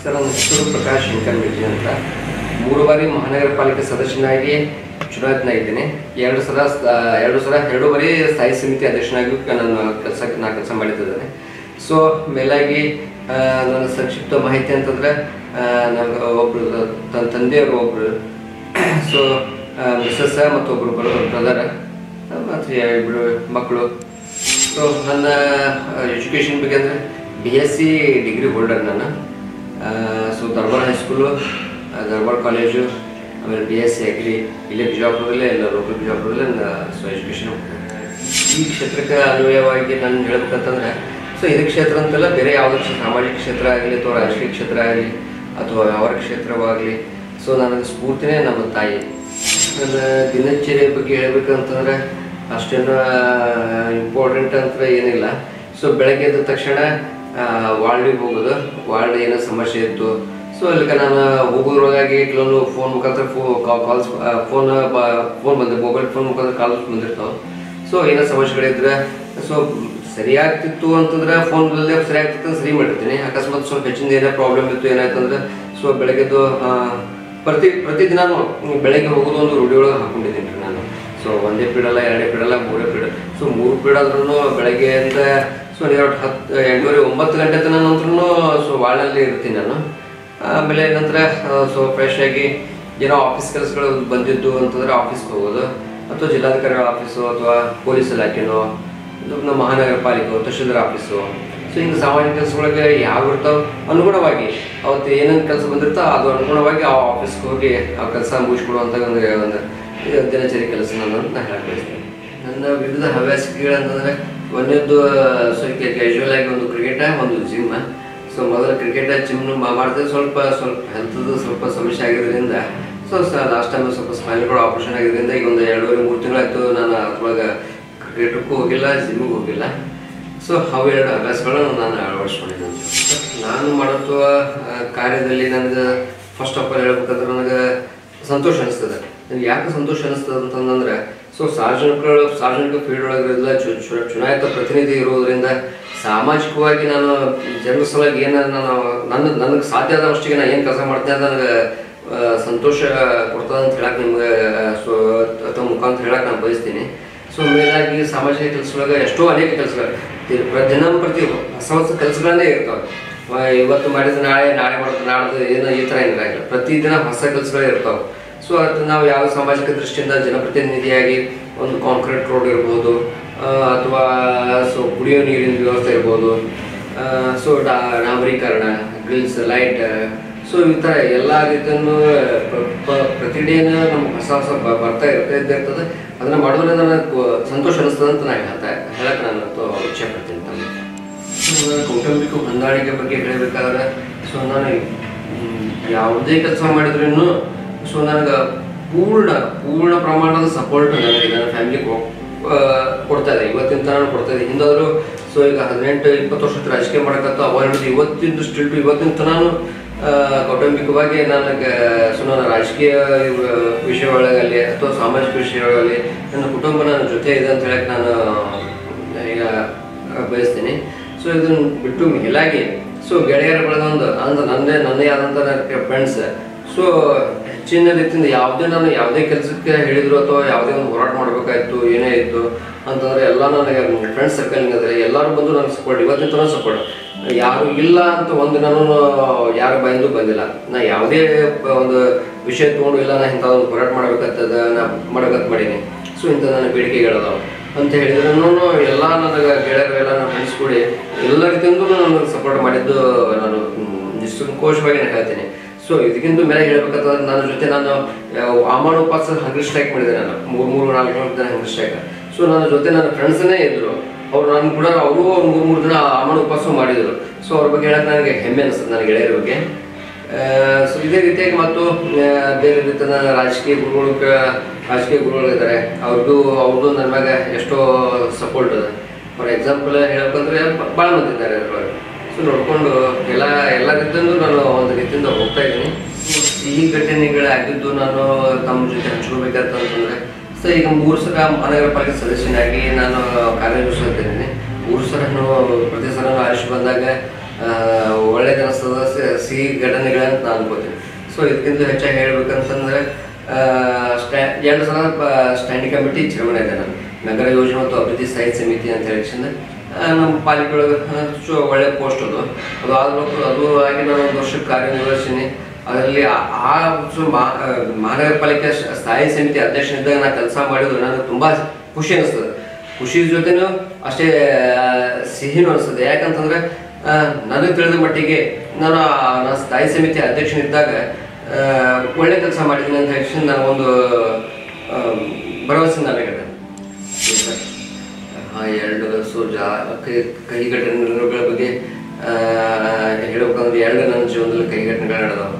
Sir ನನ್ನ ಹೆಸರು ಪ್ರಕಾಶ್ ಶಂಕರ್ ಮಿರ್ಜಿ ಅಂತ ಮೂರು ಬಾರಿ ಮಹಾನಗರ ಪಾಲಿಕೆ ಸದಸ್ಯನಾಗಿ ಚುನಾಯಿತನಾಗಿದ್ದೇನೆ ಎರಡು ಸಲ ಸ- ಎರಡು ಸಲ ಎರಡು ಬಾರಿ ಸ್ಥಾಯಿ ಸಮಿತಿ ಅಧ್ಯಕ್ಷನಾಗಿಯೂ ಕ- ನಾನು ಕೆಲಸ ನಾ ಕೆಲಸ ಮಾಡಿದ್ದೇನೆ ಸೊ ಮೇಲಾಗಿ ಆ, ನನ್ನ ಸಂಕ್ಷಿಪ್ತ ಮಾಹಿತಿ ಅಂತಂದ್ರೆ ನಮ್ಗೆ ಒಬ್ರು ನನ್ನ ತಂದೆಯವರು ಒಬ್ರು ಸೊ ಮಿಸಸ್ ಮತ್ತು ಒಬ್ರು ಬ್ರದರ್ ಮತ್ತು ಇಬ್ಬರು ಮಕ್ಕಳು ಸೊ ನನ್ನ ಎಜುಕೇಷನ್ ಬಗ್ಗೆ ಅಂದರೆ B S C degree holder ನಾನು so Darbar high school Darbar college ಆಮೇಲೆ ಬಿ ಎಸ್ ಸಿ ಅಗ್ರಿ ಇಲ್ಲೇ ಬಿಜಾಪುರದಲ್ಲೇ ಇಲ್ಲ ಲೋಕಲ್ ಬಿಜಾಪುರದಲ್ಲೇ ಸೊ ಎಜುಕೇಷನ್ ಈ ಕ್ಷೇತ್ರಕ್ಕೆ ಅನ್ವಯವಾಗಿ ನಾನು ಹೇಳ್ಬೇಕಂತಂದ್ರೆ ಸೊ ಇದಕ್ಕೆ ಕ್ಷೇತ್ರ ಅಂತಲ್ಲ ಬೇರೆ ಯಾವುದೇ ಕ್ಷೇತ್ರ ಸಾಮಾಜಿಕ ಕ್ಷೇತ್ರ ಆಗಲಿ ಅಥವಾ ರಾಜಕೀಯ ಕ್ಷೇತ್ರ ಆಗಲಿ ಅಥವಾ ವ್ಯವಹಾರ ಕ್ಷೇತ್ರವಾಗಲಿ ಸೊ ನನಗೆ ಸ್ಫೂರ್ತಿನೇ ನಮ್ಮ ತಾಯಿ ನನ್ನ ದಿನಚರ್ಯ ಬಗ್ಗೆ ಹೇಳ್ಬೇಕಂತಂದ್ರೆ ಅಷ್ಟೇನು ಇಂಪಾರ್ಟೆಂಟ್ ಅಂತ ಏನಿಲ್ಲ ಸೊ ಬೆಳಗ್ಗೆ ಎದ್ದ ತಕ್ಷಣ ವಾರ್ಡಿಗೆ ಹೋಗೋದು ವಾರ್ಡ್ ಏನೋ ಸಮಸ್ಯೆ ಇತ್ತು ಸೊ ಅಲ್ಲಿಗೆ ನಾನು ಹೋಗೋದ್ರೊಳಗಾಗಿ ಕೆಲವೊಂದು ಫೋನ್ ಮುಖಾಂತರ ಫೋ ಕಾಲ್ಸ್ ಫೋನ್ ಫೋನ್ ಬಂದ ಮೊಬೈಲ್ ಫೋನ್ ಮುಖಾಂತರ ಕಾಲ್ಸ್ ಬಂದಿರ್ತಾವೆ ಸೊ ಏನೋ ಸಮಸ್ಯೆಗಳಿದ್ರೆ ಸೊ ಸರಿಯಾಗ್ತಿತ್ತು ಅಂತಂದ್ರೆ ಫೋನ್ಗಳಲ್ಲೇ ಸರಿಯಾಗ್ತಿತ್ತು ಅಂತ ಸರಿ ಮಾಡಿರ್ತೀನಿ ಅಕಸ್ಮಾತ್ ಸ್ವಲ್ಪ ಹೆಚ್ಚಿನ ಏನೋ ಪ್ರಾಬ್ಲಮ್ ಇತ್ತು ಏನಾಯ್ತಂದ್ರೆ ಸೊ ಬೆಳಗ್ಗೆದ್ದು ಆ, ಪ್ರತಿ ಪ್ರತಿದಿನಾನು ಬೆಳಗ್ಗೆ ಹೋಗೋದು ಒಂದು ರೂಢಿ ಒಳಗೆ ಹಾಕೊಂಡಿದ್ದೀನಿ ರೀ ನಾನು ಸೊ ಒಂದೇ ಪೀಡಲ್ಲ ಎರಡೇ ಪೀಡಲ್ಲ ಮೂರೇ ಪೀಡ ಸೊ ಮೂರು ಪೀಡ್ ಆದ್ರೂ ಬೆಳಗ್ಗೆಯಿಂದ ಸೊ ಎರಡು ಹತ್ತು ಎಂಟೂವರೆ ಒಂಬತ್ತು ಗಂಟೆ ತನಕ ನಂತರೂ ಸೊ ವಾಳಲ್ಲಿ ಇರ್ತೀನಿ ನಾನು ಆಮೇಲೆ ನಂತರ ಸೊ ಫ್ರೆಶ್ ಆಗಿ ಏನೋ ಆಫೀಸ್ ಕೆಲಸಗಳು ಬಂದಿದ್ದು ಅಂತಂದ್ರೆ ಆಫೀಸ್ಗೆ ಹೋಗೋದು ಅಥವಾ ಜಿಲ್ಲಾಧಿಕಾರಿಗಳ ಆಫೀಸು ಅಥವಾ ಪೊಲೀಸ್ ಇಲಾಖೆನೋ ಇದು ನಮ್ಮ ಮಹಾನಗರ ಪಾಲಿಕೆ ತಹಶೀಲ್ದಾರ್ ಆಫೀಸು ಸೊ ಹಿಂಗೆ ಸಾಮಾನ್ಯ ಕೆಲಸಗಳಿಗೆ ಯಾವ ಇರ್ತಾವೆ ಅನುಗುಣವಾಗಿ ಅವತ್ತು ಏನೇನು ಕೆಲಸ ಬಂದಿರ್ತಾವ ಅದು ಅನುಗುಣವಾಗಿ ಆ ಆಫೀಸ್ಗೆ ಹೋಗಿ ಆ ಕೆಲಸ ಮುಗಿಸ್ಕೊಡುವಂಥ ಒಂದು ಒಂದು ದಿನಚರಿ ಕೆಲಸ ನಾನು ನಾನು ಹೇಳಕ್ ಬಯಸ್ತೇನೆ ನನ್ನ ವಿವಿಧ ಹವ್ಯಾಸಿಕೆಗಳಂತಂದ್ರೆ ಒಂದೊಂದು ಸೊ ಕ್ಯಾಶುವಲ್ ಆಗಿ ಒಂದು ಕ್ರಿಕೆಟ ಒಂದು ಜಿಮ್ ಸೊ ಮೊದಲು ಕ್ರಿಕೆಟ್ ಜಿಮ್ ಮಾಡ್ತಿದ್ದೆ ಸ್ವಲ್ಪ ಸ್ವಲ್ಪ ಹೆಲ್ತ್ದು ಸ್ವಲ್ಪ ಸಮಸ್ಯೆ ಆಗಿರೋದ್ರಿಂದ ಸೊ ಲಾಸ್ಟ್ ಟೈಮ್ ಸ್ವಲ್ಪ ಸ್ಪೈನಲ್ ಕೂಡ ಆಪರೇಷನ್ ಆಗಿರೋದ್ರಿಂದ ಈಗ ಒಂದು ಎರಡೂವರೆ ಮೂರು ತಿಂಗಳಾಯ್ತು ನಾನು ಅದ್ರೊಳಗೆ ಕ್ರಿಕೆಟಕ್ಕೂ ಹೋಗಿಲ್ಲ ಜಿಮ್ಮಿಗೂ ಹೋಗಿಲ್ಲ ಸೊ ಅವು ಎರಡು ಹವ್ಯಾಸಗಳನ್ನು ನಾನು ಅಳವಡಿಸ್ಕೊಂಡಿದ್ದೇನೆ ನಾನು ಮಾಡುವ ಆ, ಕಾರ್ಯದಲ್ಲಿ ನನಗೆ ಫಸ್ಟ್ ಆಫ್ ಆಲ್ ಹೇಳ್ಬೇಕಂದ್ರೆ ನನಗೆ ಸಂತೋಷ ಅನಿಸ್ತದೆ ನನಗೆ ಯಾಕೆ ಸಂತೋಷ ಅನಿಸ್ತದೆ ಅಂತಂದ್ರೆ ಸೊ ಸಾರ್ವಜನಿಕರು ಸಾರ್ವಜನಿಕ ಫೀಲ್ಡ್ ಒಳಗಿರಲ್ಲ ಚು- ಚು- ಚುನಾಯಿತ ಪ್ರತಿನಿಧಿ ಇರುವುದರಿಂದ ಸಾಮಾಜಿಕವಾಗಿ ನಾನು ಜನರ ಸಲುವಾಗಿ ಏನು ನಾನು ನನ್ನ ನನಗೆ ಸಾಧ್ಯ ಆದಷ್ಟಕ್ಕೆ ನಾನು ಏನು ಕೆಲಸ ಮಾಡ್ತೀನಿ ಅಂತ ನನಗೆ ಆ, ಸಂತೋಷ ಕೊಡ್ತದೆ ಅಂತ ಹೇಳಕ್ಕೆ ನಿಮ್ಗೆ ಸೊ ಅಥವಾ ಮುಖಾಂತರ ಹೇಳಕ್ಕೆ ನಾನು ಬಯಸ್ತೀನಿ ಸೊ ಮೇಲಾಗಿ ಸಾಮಾಜಿಕ ಕೆಲಸದೊಳಗೆ ಎಷ್ಟೋ ಅನೇಕ ಕೆಲಸಗಳು ದಿ- ಪ್ರ- ದಿನಂಪ್ರತಿ ಹೊಸ ಹೊಸ ಕೆಲಸಗಳನ್ನೇ ಇರ್ತಾವೆ ಆ, ಇವತ್ತು ಮಾಡಿದ ನಾಳೆ ನಾಳೆ ಮಾಡಿದ ನಾಡ್ದು ಏನೋ ಈ ಥರ ಏನಿಲ್ಲ ಪ್ರತಿದಿನ ಹೊಸ ಕೆಲಸಗಳೇ ಇರ್ತಾವೆ ಸೊ ಅದು ನಾವು ಯಾವ ಸಾಮಾಜಿಕ ದೃಷ್ಟಿಯಿಂದ ಜನಪ್ರತಿನಿಧಿಯಾಗಿ ಒಂದು ಕಾಂಕ್ರೀಟ್ ರೋಡ್ ಇರ್ಬೋದು ಆ, ಅಥವಾ ಸೊ ಕುಡಿಯೋ ನೀರಿನ ವ್ಯವಸ್ಥೆ ಇರ್ಬೋದು ಸೊ ಡಾ ಡಾಂಬರೀಕರಣ ಗ್ರಿಲ್ಸ್ ಲೈಟ್ ಸೊ ಈ ಥರ ಎಲ್ಲ ರೀತಿಯನ್ನು ಪ್ರ- ಪ್ರ- ಪ್ರತಿದಿನ ನಮ್ಗೆ ಹೊಸ ಹೊಸ ಬ- ಬರ್ತಾ ಇರ್ತಾ ಇದ್ದೇ ಇರ್ತದೆ ಅದನ್ನ ಮಾಡೋದ್ರಿಂದ ನನಗೆ ಕೊ- ಸಂತೋಷ ಅನಿಸ್ತದೆ ಅಂತ ನಾನು ಹೇಳ್ತಾ ಹೇಳಕ್ಕೆ ನಾನು ತ- ಇಚ್ಛೆ ಪಡ್ತೀನಿ ತಮಗೆ ನನ್ನ ಕೌಟುಂಬಿಕ ಹೊಂದಾಣಿಕೆ ಬಗ್ಗೆ ಹೇಳಬೇಕಾದ್ರೆ ಸೊ ನಾನು ಮ್, ಯಾವುದೇ ಕೆಲಸ ಮಾಡಿದ್ರೂ ಸೊ ನನಗೆ ಪೂರ್ಣ ಪೂರ್ಣ ಪ್ರಮಾಣದ ಸಪೋರ್ಟ್ ನನಗೆ ನನ್ನ ಫ್ಯಾಮಿಲಿಗೆ ಕೊಡ್ತಾ ಇದೆ ಇವತ್ತಿನ ತನಕ ಕೊಡ್ತಾ ಇದೆ ಹಿಂದಾದ್ರು ಸೊ ಈಗ ಹದಿನೆಂಟು ಇಪ್ಪತ್ತು ವರ್ಷದ ರಾಜಕೀಯ ಮಾಡಕತ್ತ ಅವಾಗ ಹಿಡಿದು ಇವತ್ತಿನ ಸ್ಟಿಲ್ ಇವತ್ತಿನ ತನಾನು ಕೌಟುಂಬಿಕವಾಗಿ ನನಗೆ ಸೊ ನನ್ನ ರಾಜಕೀಯ ವಿಷಯ ಒಳಗಲ್ಲಿ ಅಥವಾ ಸಾಮಾಜಿಕ ವಿಷಯಗಳಲ್ಲಿ ನನ್ನ ಕುಟುಂಬ ನನ್ನ ಜೊತೆ ಇದೆ ಅಂತ ಹೇಳಕ್ಕೆ ನಾನು ಈಗ ಬಯಸ್ತೀನಿ ಸೊ ಇದನ್ನ ಬಿಟ್ಟು ಮೇಲಾಗಿ ಸೊ ಗೆಳೆಯರ ಬಳಗೊಂದು ಅಂದ್ರೆ ನನ್ನೇ ನನ್ನೇ ಆದಂಥ ಫ್ರೆಂಡ್ಸ್ ಸೊ ಹೆಚ್ಚಿನ ರೀತಿಯಿಂದ ಯಾವುದೇ ನಾನು ಯಾವುದೇ ಕೆಲಸಕ್ಕೆ ಹೇಳಿದ್ರು ಅಥವಾ ಯಾವುದೇ ಒಂದು ಹೋರಾಟ ಮಾಡಬೇಕಾಯ್ತು ಏನೇ ಇತ್ತು ಅಂತಂದ್ರೆ ಎಲ್ಲ ನನಗೆ ಫ್ರೆಂಡ್ಸ್ ಸರ್ಕಲ್ ಅದರೆ ಎಲ್ಲರೂ ಬಂದು ನನಗೆ ಸಪೋರ್ಟ್ ಇವತ್ತಿನ ತನಕ ಸಪೋರ್ಟ್ ಯಾರು ಇಲ್ಲ ಅಂತ ಒಂದು ನಾನು ಯಾರ ಬಾಯಿಂದ ಬಂದಿಲ್ಲ ನಾ ಯಾವುದೇ ಪ- ಒಂದು ವಿಷಯ ತೊಗೊಂಡು ಇಲ್ಲ ನಾ ಇಂಥ ಒಂದು ಹೋರಾಟ ಮಾಡ್ಬೇಕಂತದ ನಾ ಮಾಡ್ಬೇಕಂತ ಮಾಡೀನಿ ಸೊ ಇಂಥ ನನ್ನ ಬೇಡಿಕೆಗಳದಾವ ಅಂತ ಹೇಳಿದ್ರು ಎಲ್ಲ ನನಗೆ ಗೆಳೆಯರು ಎಲ್ಲ ನನ್ನ ಫ್ರೆಂಡ್ಸ್ ಕೂಡಿ ಎಲ್ಲ ರೀತಿಯಿಂದ ನನಗೆ ಸಪೋರ್ಟ್ ಮಾಡಿದ್ದು ನಾನು ಮ್, ನಿಸ್ಸಂಕೋಚವಾಗಿ ನಾನು ಹೇಳ್ತೀನಿ ಸೊ ಇದಕ್ಕಿಂತ ಮೇಲೆ ಹೇಳ್ಬೇಕಂತಂದ್ರೆ ನನ್ನ ಜೊತೆ ನಾನು ಅಮಾನ ಉಪವಾಸ ಹಂಗ್ರಿ ಸ್ಟ್ರೈಕ್ ಮಾಡಿದೆ ನಾನು ಮೂರು ಮೂರು ನಾಲ್ಕು ನಾಲ್ಕು ದಿನ ಹಂಗ್ರಿ ಸ್ಟ್ರೈಕ್ ಸೊ ನನ್ನ ಜೊತೆ ನನ್ನ ಫ್ರೆಂಡ್ಸ್ನೇ ಇದ್ರು ಅವ್ರು ನಾನು ಕೂಡ ಅವರು ಮೂರು ಮೂರು ದಿನ ಅಮಾನ ಉಪವಾಸ ಮಾಡಿದ್ರು ಸೊ ಅವ್ರ ಬಗ್ಗೆ ಹೇಳಕ್ಕೆ ನನಗೆ ಹೆಮ್ಮೆ ಅನಿಸ್ತದೆ ನನ್ನ ಗೆಳೆಯರ ಬಗ್ಗೆ ಸೊ ಇದೇ ರೀತಿಯಾಗಿ ಮತ್ತು ಆ, ಬೇರೆ ರೀತಿಯ ರಾಜಕೀಯ ಗುರುಗಳು ಕ- ರಾಜಕೀಯ ಗುರುಗಳಿದ್ದಾರೆ ಅವ್ರದ್ದು ಅವ್ರದ್ದು ನನ್ನ ಮ್ಯಾಗ ಎಷ್ಟೋ ಸಪೋರ್ಟ್ ಅದ ಫಾರ್ ಎಕ್ಸಾಂಪಲ್ ಹೇಳ್ಬೇಕಂದ್ರೆ ಭಾಳ ಮಂದಿ ಇದ್ದಾರೆ ಅದ್ರೊಳಗೆ ಸೊ ನೋಡ್ಕೊಂಡು ಎಲ್ಲ ಎಲ್ಲ ರೀತಿಯಿಂದ ನಾನು ಒಂದು ರೀತಿಯಿಂದ ಹೋಗ್ತಾ ಇದ್ದೀನಿ ಸಿಹಿ ಘಟನೆಗಳಾಗಿದ್ದು ನಾನು ತಮ್ಮ ಜೊತೆ ಹಂಚ್ಕೋಬೇಕಂತಂದ್ರೆ ಸೊ ಈಗ ಮೂರು ಸಲ ಮಹಾನಗರ ಪಾಲಿಕೆ ಸದಸ್ಯನಾಗಿ ನಾನು ಕಾರ್ಯನಿರ್ವಹಿಸುತ್ತಿದ್ದೀನಿ ಮೂರು ಸಲ ಪ್ರತಿ ಸಲ ಆಯುಷ್ ಬಂದಾಗ ಆ, ಒಳ್ಳೆದನಿಸ್ತದ ಸಿ- ಸಿಹಿ ಘಟನೆಗಳಂತ ನಾನು ಅನ್ಕೋತೀನಿ ಸೊ ಇದಕ್ಕಿಂತ ಹೆಚ್ಚಾಗಿ ಹೇಳ್ಬೇಕಂತಂದ್ರೆ ಆ, ಸ್ಟ್ಯಾ ಎರಡು ಸಲ ಸ್ಟ್ಯಾಂಡಿಂಗ್ ಕಮಿಟಿ ಚೇರ್ಮನ್ ಇದ್ದೆ ನಾನು ನಗರ ಯೋಜನೆ ಮತ್ತು ಅಭಿವೃದ್ಧಿ ಸ್ಥಾಯಿ ಸಮಿತಿ ಅಂತ ಹೇಳಿ ನಮ್ಮ ಪಾಲಿಕೆ ಒಳಗೆ ಸೊ ಒಳ್ಳೆ ಪೋಸ್ಟ್ ಅದು ಅದು ಆದ ಬಳಿಕ ಅದು ಆಗಿ ನಾನು ಒಂದು ವರ್ಷಕ್ಕೆ ಕಾರ್ಯನಿರ್ವಹಿಸಿನಿ ಅದರಲ್ಲಿ ಆ- ಆ ಸೊ ಮಹಾ- ಆ, ಮಹಾನಗರ ಪಾಲಿಕೆ ಸ- ಸ್ಥಾಯಿ ಸಮಿತಿ ಅಧ್ಯಕ್ಷನಿದ್ದಾಗ ನಾನು ಕೆಲಸ ಮಾಡಿದ್ರು ನನಗೆ ತುಂಬ ಖುಷಿ ಅನಿಸ್ತದೆ ಖುಷಿ ಜೊತೆನೂ ಅಷ್ಟೇ ಆ, ಸಿಹಿನೂ ಅನಿಸ್ತದೆ ಯಾಕಂತಂದ್ರೆ ಆ, ನನಗೆ ತಿಳಿದ ಮಟ್ಟಿಗೆ ನಾನು ಆ- ನಾನು ಸ್ಥಾಯಿ ಸಮಿತಿ ಅಧ್ಯಕ್ಷನಿದ್ದಾಗ ಆ, ಒಳ್ಳೆ ಕೆಲಸ ಮಾಡಿದ್ದೀನಿ ಅಂತ ಹೇಳಿ ನನಗೊಂದು ಆ, ಭರವಸೆ ನನಗೆ ಆ ಎರಡು ಸೊ ಜಾ ಕೈ ಕೈಘಟನೆಗಳ ಬಗ್ಗೆ ಆ, ಹೇಳ್ಬೇಕಂದ್ರೆ ಎರಡು ನನ್ನ ಜೀವನದಲ್ಲಿ ಕೈಘಟನೆಗಳು ನಡೆದವು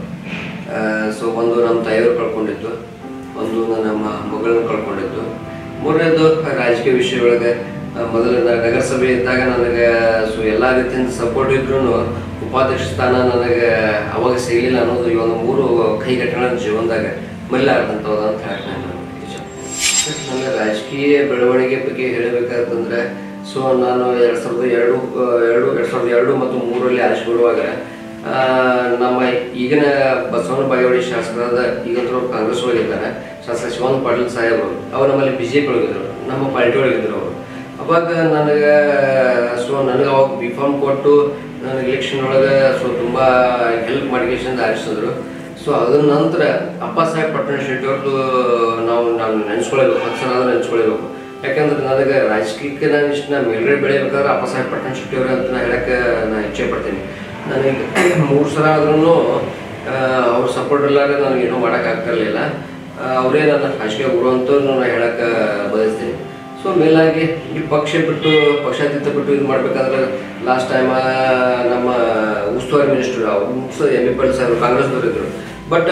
ಸೊ ಒಂದು ನಮ್ಮ ತಾಯಿಯವರು ಕಳ್ಕೊಂಡಿದ್ದು ಒಂದು ನನ್ನ ಮ- ಮಗಳನ್ನ ಕಳ್ಕೊಂಡಿದ್ದು ಮೂರನೇದು ರಾಜಕೀಯ ವಿಷಯದೊಳಗೆ ಆ, ಮೊದಲು ನಾನು ನಗರಸಭೆ ಇದ್ದಾಗ ನನಗೆ ಸೊ ಎಲ್ಲ ರೀತಿಯಿಂದ ಸಪೋರ್ಟ್ ಇದ್ರೂ ಉಪಾಧ್ಯಕ್ಷ ಸ್ಥಾನ ನನಗೆ ಅವಾಗ ಸಿಗಲಿಲ್ಲ ಅನ್ನೋದು ಈ ಒಂದು ಮೂರು ಕೈಘಟನೆಗಳ ಜೀವನದಾಗ ಮರಿಲಾರ್ದಂಥದ್ದು ಅಂತ ಹೇಳಕ್ ನಾನು ಇಷ್ಟ ನನ್ನ ರಾಜಕೀಯ ಬೆಳವಣಿಗೆ ಬಗ್ಗೆ ಹೇಳಬೇಕಾದಂದ್ರೆ ಸೊ ನಾನು ಎರಡು ಸಾವಿರದ ಎರಡು ಆ, ಎರಡು ಎರಡು ಸಾವಿರದ ಎರಡು ಮತ್ತು ಮೂರರಲ್ಲಿ ಆರಿಸಿ ಬರುವಾಗ ಆ, ನಮ್ಮ ಈಗಿನ ಬಸವನ ಬಾಗೇವಾಡಿ ಶಾಸಕರಾದ ಈಗಂತೂ ಅವ್ರು ಕಾಂಗ್ರೆಸ್ ಒಳಗಿದ್ದಾರೆ ಶಾಸಕ ಶಿವನ್ ಪಾಟೀಲ್ ಸಾಹೇಬರು ಅವ್ರು ನಮ್ಮಲ್ಲಿ ಬಿ ಜೆ ಪಿ ಒಳಗಿದ್ರು ನಮ್ಮ ಪಾರ್ಟಿ ಒಳಗಿದ್ರು ಅವರು ಅವಾಗ ನನಗೆ ಸೊ ನನಗೆ ಅವಾಗ ಬಿ ಫಾರ್ಮ್ ಕೊಟ್ಟು ನನಗೆ ಎಲೆಕ್ಷನ್ ಒಳಗೆ ಸೊ ತುಂಬ ಹೆಲ್ಪ್ ಮಾಡಿಕೇಶನ್ ಆರಿಸಿದ್ರು ಸೊ ಅದ್ರ ನಂತರ ಅಪ್ಪ ಸಾಹೇಬ್ ಪಟ್ಟಣ ಶೆಟ್ಟಿ ಅವ್ರದ್ದು ನಾವು ನಾನು ನೆನೆಸ್ಕೊಳ್ಬೇಕು ಹತ್ತು ಸಲ ನೆನೆಸ್ಕೊಳ್ಬೇಕು ಯಾಕಂದ್ರೆ ನನಗೆ ರಾಜಕೀಯಕ್ಕೆ ನಾನು ಇಷ್ಟು ನಾ ಮೇಲ್ಗಡೆ ಬೆಳಿಬೇಕಾದ್ರೆ ಅಪ್ಪ ಸಾಹೇಬ್ ಪಟ್ಟಣ ಶೆಟ್ಟಿ ಅವ್ರ ಅಂತ ನಾನು ಹೇಳಕ್ಕೆ ನಾನು ಇಚ್ಛೆ ಪಡ್ತೀನಿ ನನಗೆ ಮೂರು ಸಲ ಆದ್ರೂ ಅವ್ರ ಸಪೋರ್ಟ್ ಇಲ್ಲಾಂದ್ರೆ ನನಗೆ ಏನೂ ಮಾಡೋಕ್ಕಾಗ್ತಿರ್ಲಿಲ್ಲ ಅವರೇ ನನ್ನ ರಾಜಕೀಯ ಗುರು ಅಂತ ನಾನು ಹೇಳಕ್ಕೆ ಬಯಸ್ತೀನಿ ಸೊ ಮೇಲಾಗಿ ಈ ಪಕ್ಷ ಬಿಟ್ಟು ಪಕ್ಷಾತೀತ ಬಿಟ್ಟು ಇದು ಮಾಡ್ಬೇಕಾದ್ರೆ ಲಾಸ್ಟ್ ಟೈಮ್ ನಮ್ಮ ಉಸ್ತುವಾರಿ ಮಿನಿಸ್ಟರ್ ಅವರು ಎಂ ಬಿ ಪಾಟೀಲ್ ಸರ್ ಕಾಂಗ್ರೆಸ್ದವ್ರು ಇದ್ರು ಬಟ್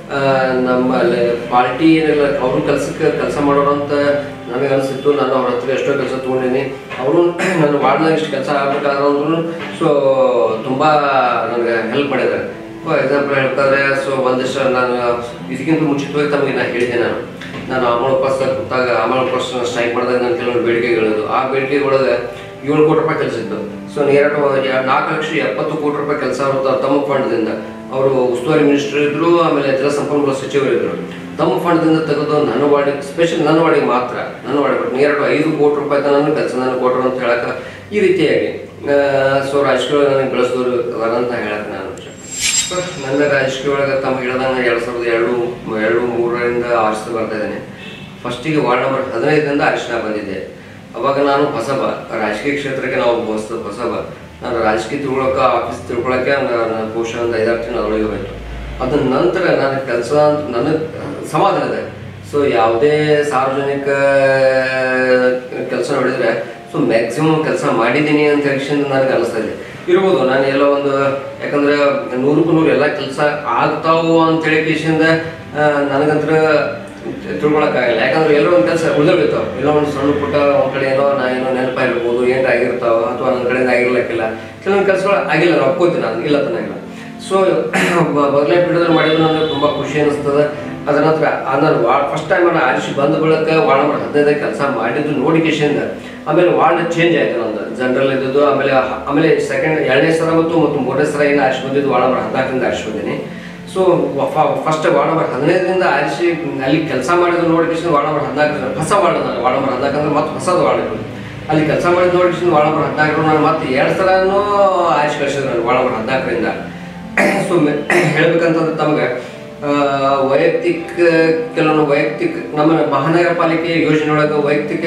ನಮ್ಮ ಪಾರ್ಟಿ ಏನಿಲ್ಲ ಅವ್ರ ಕೆಲಸಕ್ಕೆ ಕೆಲಸ ಮಾಡೋರು ಅಂತ ನನಗೆ ಅನಿಸಿತ್ತು ನಾನು ಅವ್ರ ಹತ್ರ ಎಷ್ಟೋ ಕೆಲಸ ತೊಗೊಂಡಿನಿ ಅವರು ನನ್ನ ವಾರ್ಡ್ನಾಗ ಇಷ್ಟು ಕೆಲಸ ಆಗ್ಬೇಕಾದ್ರೂ ಅಂದ್ರೂ ಸೊ ತುಂಬ ನನಗೆ ಹೆಲ್ಪ್ ಮಾಡಿದ್ದಾರೆ ಎಕ್ಸಾಂಪಲ್ ಹೇಳ್ತಾರೆ ಸೊ ಒಂದಿಷ್ಟು ನಾನು ಇದಕ್ಕಿಂತ ಮುಂಚಿತವಾಗಿ ತಮಗೆ ನಾನು ಹೇಳಿದ್ದೆ ನಾನು ನಾನು ಅಮಲ ಉಪವಾಸ ಕೂತಾಗ ಅಮಲ ಉಪವಾಸ ಸ್ಟ್ರೈಕ್ ಮಾಡಿದಾಗ ನಾನು ಕೆಲವೊಂದು ಬೇಡಿಕೆಗಳಿದ್ದು ಆ ಬೇಡಿಕೆಗಳೊಳಗೆ ಏಳು ಕೋಟಿ ರೂಪಾಯಿ ಕೆಲಸ ಇತ್ತು ಸೊ ನೇರಟ ನಾಲ್ಕು ಲಕ್ಷ ಎಪ್ಪತ್ತು ಕೋಟಿ ರೂಪಾಯಿ ಕೆಲಸ ಅವ್ರದ್ದು ತಮ್ಮ ಫಂಡ್ದಿಂದ ಅವರು ಉಸ್ತುವಾರಿ ಮಿನಿಸ್ಟರ್ ಇದ್ರು ಆಮೇಲೆ ಜಲಸಂಪನ್ಮೂಲ ಸಚಿವರು ಇದ್ರು ತಮ್ಮ ಫಂಡ್ದಿಂದ ತೆಗೆದು ನನ್ನ ವಾರ್ಡಿಗೆ ಸ್ಪೆಷಲ್ ನನ್ನ ವಾರ್ಡಿಗೆ ಮಾತ್ರ ನನ್ನ ವಾರ್ಡ್ ಬಟ್ ನೇರಟ ಐದು ಕೋಟಿ ರೂಪಾಯಿ ತನಕ ಕೆಲಸ ನಾನು ಕೊಟ್ಟರು ಅಂತ ಹೇಳಕ್ಕೆ ಈ ರೀತಿಯಾಗಿ ಸೊ ರಾಜಕೀಯ ನನಗೆ ಬೆಳೆಸಿದವರು ಅದಾರ ಅಂತ ಹೇಳಕ್ಕೆ ನಾನು ಇಷ್ಟ. ಸರ್, ನನ್ನ ರಾಜಕೀಯ ಒಳಗೆ ತಮ್ಮ ಹೇಳ್ದಂಗೆ ಎರಡು ಸಾವಿರದ ಎರಡು ಎರಡು ಮೂರರಿಂದ ಆರಿಸ್ತಾ ಬರ್ತಾ ಇದ್ದೇನೆ ಫಸ್ಟಿಗೆ ವಾರ್ಡ್ ನಂಬರ್ ಹದಿನೈದರಿಂದ ಆರಿಸ್ತಾ ಬಂದಿದ್ದೆ ಅವಾಗ ನಾನು ಹೊಸಬ ರಾಜಕೀಯ ಕ್ಷೇತ್ರಕ್ಕೆ ನಾವು ಹೊಸ ಹೊಸಬ ನಾನು ರಾಜಕೀಯ ತಿಳ್ಕೊಳಕ್ಕೆ ಆಫೀಸ್ ತಿಳ್ಕೊಳಕ್ಕೆ ನನ್ನ ಬಹುಶಃ ಒಂದು ಐದಾರು ತಿಂಗಳು ಅದರೊಳಗೆ ಹೋಯ್ತು ಅದ ನಂತರ ನನ್ನ ಕೆಲಸ ನನಗೆ ಸಮಾಧಾನ ಇದೆ ಸೊ ಯಾವುದೇ ಸಾರ್ವಜನಿಕ ಕೆಲಸ ನೋಡಿದ್ರೆ ಸೊ ಮ್ಯಾಕ್ಸಿಮಮ್ ಕೆಲಸ ಮಾಡಿದ್ದೀನಿ ಅಂತ ಹೇಳಿ ನನಗೆ ಅನಿಸ್ತಾ ಇದೆ ಇರ್ಬೋದು ನಾನು ಎಲ್ಲೋ ಒಂದು ಯಾಕಂದ್ರೆ ನೂರಕ್ಕೂ ನೂರು ಎಲ್ಲ ಕೆಲಸ ಆಗ್ತಾವು ಅಂತ ಹೇಳಿ ಕೇಸಿಂದ ನನಗಂತ್ರ ತಿಳ್ಕೊಳಕ್ಕಾಗಲ್ಲ ಯಾಕಂದ್ರೆ ಎಲ್ಲೋ ಒಂದು ಕೆಲಸ ಉಳಿದೋಗ್ತಾವ ಎಲ್ಲೋ ಒಂದು ಸಣ್ಣ ಪುಟ್ಟ ಒಂದ್ ಕಡೆ ಏನೋ ನಾ ಏನೋ ನೆನಪಾಗಿರ್ಬೋದು ಏನಾರ ಆಗಿರ್ತಾವ ಅಥವಾ ನನ್ನ ಕಡೆಯಿಂದ ಆಗಿರ್ಲಕ್ಕಿಲ್ಲ ಕೆಲವೊಂದು ಕೆಲಸಗಳು ಆಗಿಲ್ಲ ನಾನು ಒಪ್ಕೋತೀನಿ ನಾನು ಇಲ್ಲ ತನಗಿಲ್ಲ ಸೊ ಬದಲೇ ಪೀಠದಲ್ಲಿ ಮಾಡಿದ್ರು ನನಗೆ ತುಂಬ ಖುಷಿ ಅನಿಸ್ತದೆ ಅದರ ನಂತರ ನಾನು ವಾ ಫಸ್ಟ್ ಟೈಮ್ ನಾನು ಆರಿಸಿ ಬಂದ ಬಳಿಕ ವಾರ್ಡ್ ನಂಬರ್ ಹದಿನೈದು ಕೆಲಸ ಮಾಡಿದ್ದು ನೋಡಿಕೇಶನ್ ಆಮೇಲೆ ವಾರ್ಡ್ ಚೇಂಜ್ ಆಯ್ತು ನಂದು ಜನರಲ್ ಇದ್ದದ್ದು ಆಮೇಲೆ ಆಮೇಲೆ ಸೆಕೆಂಡ್ ಎರಡನೇ ಸಲ ಮತ್ತು ಮತ್ತು ಮೂರನೇ ಸಲ ಏನು ಆರಿಸಿ ಬಂದಿದ್ದು ವಾರ್ಡ್ ನಂಬರ್ ಹದಿನಾಲ್ಕರಿಂದ ಆರಿಸಿ ಬಂದೀನಿ ಸೊ ಫಸ್ಟ್ ವಾರ್ಡ್ ನಂಬರ್ ಹದಿನೈದರಿಂದ ಆರಿಸಿ ಅಲ್ಲಿ ಕೆಲಸ ಮಾಡಿದ್ದು ನೋಡಿಕೇಶನ್ ವಾರ್ಡ್ ನಂಬರ್ ಹದಿನಾಲ್ಕು ಹೊಸ ವಾರ್ಡ್ ನಾನು ವಾರ್ಡ್ ನಂಬರ್ ಹದಿನಾಲ್ಕು ಅಂದ್ರೆ ಮತ್ತೆ ಹೊಸದು ವಾರ್ಡ್ ಇದು ಅಲ್ಲಿ ಕೆಲಸ ಮಾಡಿದ್ದು ನೋಡಿಕೇಶನ್ ವಾರ್ಡ್ ನಂಬರ್ ಹದಿನಾಲ್ಕು ನಾನು ಮತ್ತೆ ಎರಡು ಸಲನೂ ಆರಿಸಿ ಕಳಿಸಿದ್ರು ನಾನು ವಾರ್ಡ್ ನಂಬರ್ ಹದಿನಾಲ್ಕರಿಂದ ಸೊ ಹೇಳ್ಬೇಕಂತಂದ್ರೆ ತಮಗೆ ಆ, ವೈಯಕ್ತಿಕ ಕೆಲವೊಂದು ವೈಯಕ್ತಿಕ ನಮ್ಮ ಮಹಾನಗರ ಪಾಲಿಕೆ ಯೋಜನೆ ಒಳಗೆ ವೈಯಕ್ತಿಕ